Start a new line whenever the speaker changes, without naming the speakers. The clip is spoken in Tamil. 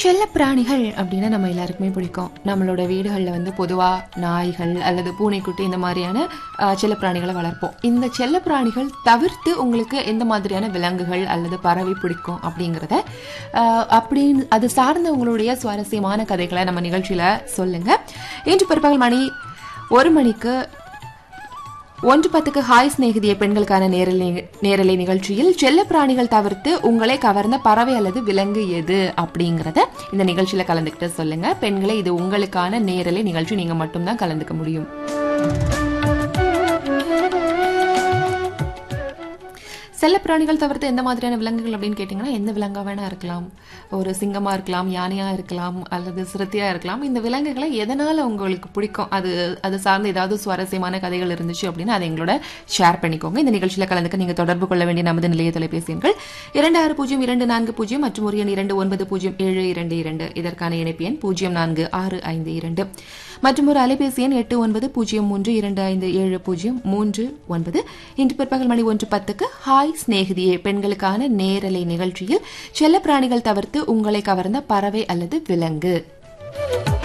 செல்ல பிராணிகள் அப்படின்னா நம்ம எல்லாருக்குமே பிடிக்கும் நம்மளோட வீடுகளில் வந்து பொதுவாக நாய்கள் அல்லது பூனைக்குட்டி இந்த மாதிரியான அஹ், செல்ல பிராணிகளை வளர்ப்போம் இந்த செல்ல பிராணிகள் தவிர்த்து உங்களுக்கு எந்த மாதிரியான விலங்குகள் அல்லது பறவை பிடிக்கும் அப்படிங்கிறத அஹ், அப்படின்னு அது சார்ந்த உங்களுடைய சுவாரஸ்யமான கதைகளை நம்ம நிகழ்ச்சியில் சொல்லுங்க இன்று பிற்பகல் மணி ஒரு மணிக்கு ஒன்று பத்துக்கு ஹாய் சிநேகிதிய பெண்களுக்கான நேரலை நேரலை நிகழ்ச்சியில் செல்ல பிராணிகள் தவிர்த்து உங்களை கவர்ந்த பறவை அல்லது விலங்கு எது அப்படிங்கறத இந்த நிகழ்ச்சியில கலந்துக்கிட்டு சொல்லுங்க பெண்களே இது உங்களுக்கான நேரலை நிகழ்ச்சி நீங்க மட்டும்தான் கலந்துக்க முடியும் செல்ல பிராணிகள் தவிர்த்து எந்த மாதிரியான விலங்குகள் அப்படின்னு கேட்டிங்கன்னா எந்த விலங்கா வேணா இருக்கலாம் ஒரு சிங்கமா இருக்கலாம் யானையா இருக்கலாம் அல்லது சிறுத்தையா இருக்கலாம் இந்த விலங்குகளை எதனால உங்களுக்கு பிடிக்கும் அது அது சார்ந்து ஏதாவது சுவாரஸ்யமான கதைகள் இருந்துச்சு அப்படின்னா அதை எங்களோட ஷேர் பண்ணிக்கோங்க இந்த நிகழ்ச்சியில கலந்துக்க நீங்க தொடர்பு கொள்ள வேண்டிய நமது நிலைய தொலைபேசி எண்கள் இரண்டு ஆறு பூஜ்ஜியம் இரண்டு நான்கு பூஜ்ஜியம் மற்றும் ஒரு எண் இரண்டு ஒன்பது பூஜ்ஜியம் ஏழு இரண்டு இரண்டு இதற்கான இணைப்பு எண் பூஜ்ஜியம் நான்கு ஆறு ஐந்து இரண்டு மற்றும் ஒரு அலைபேசி எண் எட்டு ஒன்பது பூஜ்ஜியம் மூன்று இரண்டு ஐந்து ஏழு பூஜ்ஜியம் மூன்று ஒன்பது இன்று பிற்பகல் மணி ஒன்று பத்துக்கு ஹாய் சிநேகிதியே பெண்களுக்கான நேரலை நிகழ்ச்சியில் செல்ல பிராணிகள் தவிர்த்து உங்களை கவர்ந்த பறவை அல்லது விலங்கு